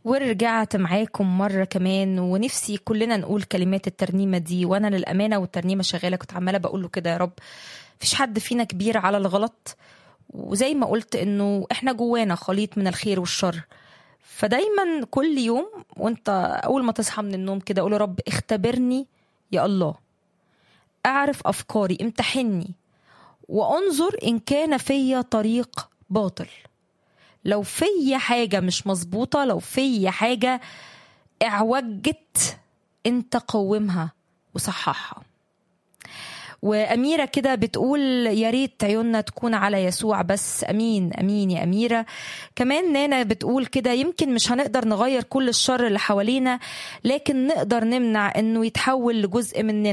ورجعت معاكم مرة كمان ونفسي كلنا نقول كلمات الترنيمة دي وأنا للأمانة والترنيمة شغالة كنت عمالة بقول له كده يا رب مفيش حد فينا كبير على الغلط وزي ما قلت إنه إحنا جوانا خليط من الخير والشر فدايما كل يوم وانت أول ما تصحى من النوم كده قول يا رب اختبرني يا الله أعرف أفكاري امتحني وانظر إن كان فيا طريق باطل لو في حاجة مش مظبوطة لو في حاجة اعوجت انت قومها وصححها وأميرة كده بتقول يا ريت عيوننا تكون على يسوع بس أمين أمين يا أميرة كمان نانا بتقول كده يمكن مش هنقدر نغير كل الشر اللي حوالينا لكن نقدر نمنع إنه يتحول لجزء مننا